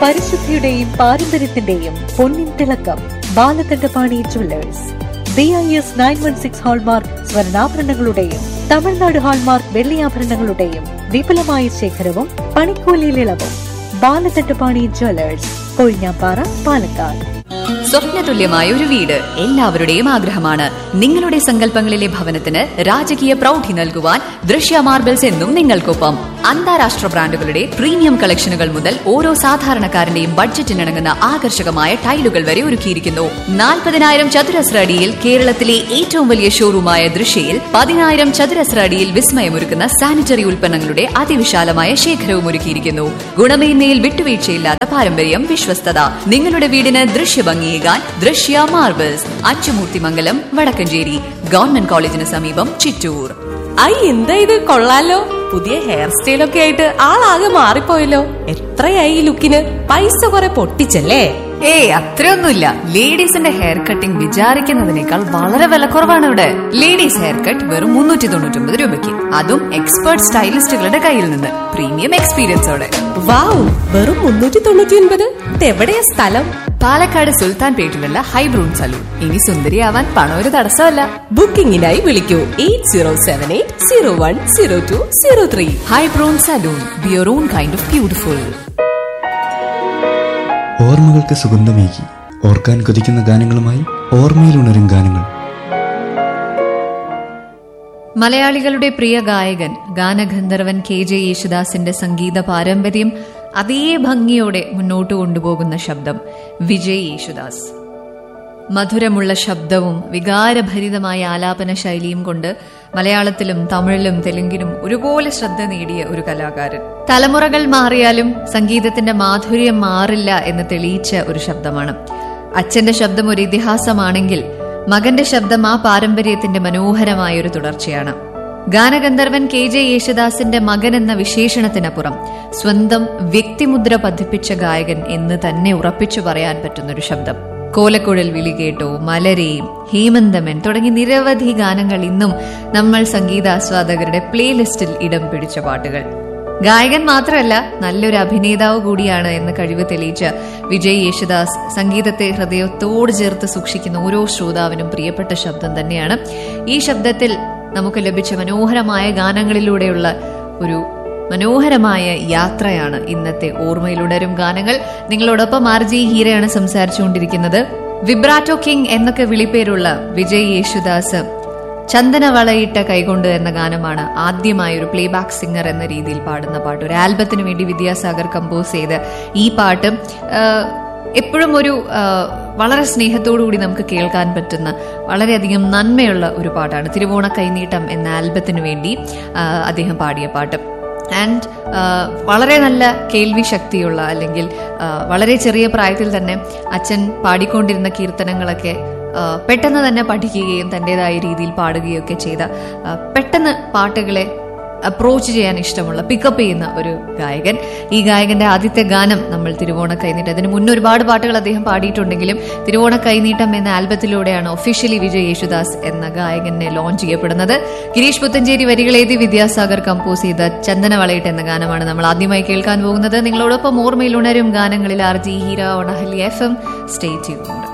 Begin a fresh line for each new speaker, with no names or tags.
പരിശുദ്ധിയുടെയും പാരമ്പര്യത്തിന്റെയും പൊന്നിൻ തിളക്കം Balakandapani jewellers B I S nine one six hallmark സ്വർണ്ണാഭരണങ്ങളുടെയും തമിഴ്നാട് ഹാൾമാർക്ക് വെള്ളിയാഭരണങ്ങളുടെയും വിപുലമായ ശേഖരവും പണിക്കൂലിയിൽ ഇളവും ബാലകണ്ഠപാണി ജ്വല്ലേഴ്സ് കൊഴിഞ്ഞാപ്പാറ പാലക്കാട്
സ്വപ്നതുല്യമായ ഒരു വീട് എല്ലാവരുടെയും ആഗ്രഹമാണ് നിങ്ങളുടെ സങ്കല്പങ്ങളിലെ ഭവനത്തിന് രാജകീയ പ്രൗഢി നൽകുവാൻ ദൃശ്യ മാർബിൾസ് എന്നും നിങ്ങൾക്കൊപ്പം അന്താരാഷ്ട്ര ബ്രാൻഡുകളുടെ പ്രീമിയം കളക്ഷനുകൾ മുതൽ ഓരോ സാധാരണക്കാരന്റെയും ബഡ്ജറ്റിനിണങ്ങുന്ന ആകർഷകമായ ടൈലുകൾ വരെ ഒരുക്കിയിരിക്കുന്നു നാൽപ്പതിനായിരം ചതുരശ്ര അടിയിൽ കേരളത്തിലെ ഏറ്റവും വലിയ ഷോറൂമായ ദൃശ്യയിൽ പതിനായിരം ചതുരശ്ര അടിയിൽ വിസ്മയമൊരുക്കുന്ന സാനിറ്ററി ഉൽപ്പന്നങ്ങളുടെ അതിവിശാലമായ ശേഖരവും ഒരുക്കിയിരിക്കുന്നു ഗുണമേന്മയിൽ വിട്ടുവീഴ്ചയില്ലാത്ത പാരമ്പര്യം വിശ്വസ്തത നിങ്ങളുടെ വീടിന് ദൃശ്യഭംഗിയേകാൻ ദൃശ്യ മാർബിൾസ് അച്ചുമൂർത്തിമംഗലം വടക്കഞ്ചേരി ഗവൺമെന്റ് കോളേജിന് സമീപം ചിറ്റൂർ
ഐ എന്താ ഇത് കൊള്ളാലോ പുതിയ ഹെയർ സ്റ്റൈലൊക്കെ ആയിട്ട് ആളാകെ മാറിപ്പോയല്ലോ എത്രയായി ഈ ലുക്കിന് പൈസ കുറെ പൊട്ടിച്ചല്ലേ
ഏയ് അത്രയൊന്നുമില്ല ലേഡീസിന്റെ ഹെയർ കട്ടിംഗ് വിചാരിക്കുന്നതിനേക്കാൾ വളരെ വിലക്കുറവാണ് ഇവിടെ ലേഡീസ് ഹെയർ കട്ട് വെറും മുന്നൂറ്റി തൊണ്ണൂറ്റി ഒമ്പത് രൂപയ്ക്ക് അതും എക്സ്പേർട്ട് സ്റ്റൈലിസ്റ്റുകളുടെ കയ്യിൽ നിന്ന് പ്രീമിയം എക്സ്പീരിയൻസോടെ
വാവ് വെറും മുന്നൂറ്റി തൊണ്ണൂറ്റി ഒൻപത് ഇതെവിടെയാ സ്ഥലം
പാലക്കാട് സുൽത്താൻ പേട്ടിലുള്ള ഹൈബ്രൂൺ സലൂൺ ഇനി സുന്ദരിയാവാൻ പണം ഒരു തടസ്സമല്ല
ബുക്കിംഗിനായി വിളിക്കൂ eight zero seven eight zero one zero two zero three
ഹൈബ്രൂൺ salon be your own kind of beautiful
ഓർമ്മകൾക്ക് സുഗന്ധമേകി ഓർക്കാൻ കൊതിക്കുന്ന ഗാനങ്ങളുമായി ഓർമ്മയിൽ ഉണരും ഗാനങ്ങൾ
മലയാളികളുടെ പ്രിയ ഗായകൻ ഗാനഗന്ധർവൻ കെ ജെ യേശുദാസിന്റെ സംഗീത പാരമ്പര്യം അതേ ഭംഗിയോടെ മുന്നോട്ട് കൊണ്ടുപോകുന്ന ശബ്ദം വിജയ് യേശുദാസ് മധുരമുള്ള ശബ്ദവും വികാരഭരിതമായ ആലാപന ശൈലിയും കൊണ്ട് മലയാളത്തിലും തമിഴിലും തെലുങ്കിലും ഒരുപോലെ ശ്രദ്ധ നേടിയ ഒരു കലാകാരൻ തലമുറകൾ മാറിയാലും സംഗീതത്തിന്റെ മാധുര്യം മാറില്ല എന്ന് തെളിയിച്ച ഒരു ശബ്ദമാണ് അച്ഛന്റെ ശബ്ദം ഒരു ഇതിഹാസമാണെങ്കിൽ മകന്റെ ശബ്ദം ആ പാരമ്പര്യത്തിന്റെ മനോഹരമായ ഒരു തുടർച്ചയാണ് ഗാനഗന്ധർവൻ കെ ജെ യേശുദാസിന്റെ മകൻ എന്ന വിശേഷണത്തിനപ്പുറം സ്വന്തം വ്യക്തിമുദ്ര പതിപ്പിച്ച ഗായകൻ എന്ന് തന്നെ ഉറപ്പിച്ചു പറയാൻ പറ്റുന്നൊരു ശബ്ദം കോലക്കുഴൽ വിളി കേട്ടോ മലരെയും ഹേമന്തമൻ തുടങ്ങി നിരവധി ഗാനങ്ങൾ ഇന്നും നമ്മൾ സംഗീതാസ്വാദകരുടെ പ്ലേലിസ്റ്റിൽ ഇടം പിടിച്ച പാട്ടുകൾ ഗായകൻ മാത്രമല്ല നല്ലൊരു അഭിനേതാവ് കൂടിയാണ് എന്ന കഴിവ് തെളിയിച്ച വിജയ് യേശുദാസ് സംഗീതത്തെ ഹൃദയത്തോട് ചേർത്ത് സൂക്ഷിക്കുന്ന ഓരോ ശ്രോതാവിനും പ്രിയപ്പെട്ട ശബ്ദം തന്നെയാണ് ഈ ശബ്ദത്തിൽ നമുക്ക് ലഭിച്ച മനോഹരമായ ഗാനങ്ങളിലൂടെയുള്ള ഒരു മനോഹരമായ യാത്രയാണ് ഇന്നത്തെ ഓർമ്മയിലുടരും ഗാനങ്ങൾ നിങ്ങളോടൊപ്പം ആർ ജി ഹീരയാണ് സംസാരിച്ചുകൊണ്ടിരിക്കുന്നത് വിബ്രാറ്റോ കിങ് എന്നൊക്കെ വിളിപ്പേരുള്ള വിജയ് യേശുദാസ് ചന്ദന വളയിട്ട കൈകൊണ്ട് എന്ന ഗാനമാണ് ആദ്യമായ ഒരു പ്ലേബാക്ക് സിംഗർ എന്ന രീതിയിൽ പാടുന്ന പാട്ട് ഒരു ആൽബത്തിന് വേണ്ടി വിദ്യാസാഗർ കമ്പോസ് ചെയ്ത് ഈ പാട്ട് എപ്പോഴും ഒരു ആ, വളരെ സ്നേഹത്തോടു കൂടി നമുക്ക് കേൾക്കാൻ പറ്റുന്ന വളരെയധികം നന്മയുള്ള ഒരു പാട്ടാണ് തിരുവോണ കൈനീട്ടം എന്ന ആൽബത്തിന് വേണ്ടി ആ, അദ്ദേഹം പാടിയ പാട്ട് ആൻഡ് വളരെ നല്ല കേൾവി ശക്തിയുള്ള അല്ലെങ്കിൽ ആ, വളരെ ചെറിയ പ്രായത്തിൽ തന്നെ അച്ഛൻ പാടിക്കൊണ്ടിരുന്ന കീർത്തനങ്ങളൊക്കെ ആ, പെട്ടെന്ന് തന്നെ പഠിക്കുകയും തൻ്റെതായ രീതിയിൽ പാടുകയും ഒക്കെ ചെയ്ത ആ, പെട്ടെന്ന് പാട്ടുകളെ അപ്രോച്ച് ചെയ്യാൻ ഇഷ്ടമുള്ള പിക്കപ്പ് ചെയ്യുന്ന ഒരു ഗായകൻ ഈ ഗായകന്റെ ആദ്യത്തെ ഗാനം നമ്മൾ തിരുവോണ കൈനീട്ടം അതിന് മുന്നേ ഒരുപാട് പാട്ടുകൾ അദ്ദേഹം പാടിയിട്ടുണ്ടെങ്കിലും തിരുവോണ കൈനീട്ടം എന്ന ആൽബത്തിലൂടെയാണ് ഒഫീഷ്യലി വിജയ് യേശുദാസ് എന്ന ഗായകനെ ലോഞ്ച് ചെയ്യപ്പെടുന്നത് ഗിരീഷ് പുത്തഞ്ചേരി വരികളെഴുതി വിദ്യാസാഗർ കമ്പോസ് ചെയ്ത ചന്ദന വളയിട്ട് എന്ന ഗാനമാണ് നമ്മൾ ആദ്യമായി കേൾക്കാൻ പോകുന്നത് നിങ്ങളോടൊപ്പം ഓർമ്മയിൽ ഉണരും ഗാനങ്ങളിൽ ആർ ജി ഹീര ഒണഹലി എഫ് എം സ്റ്റേ ട്യൂൺഡ്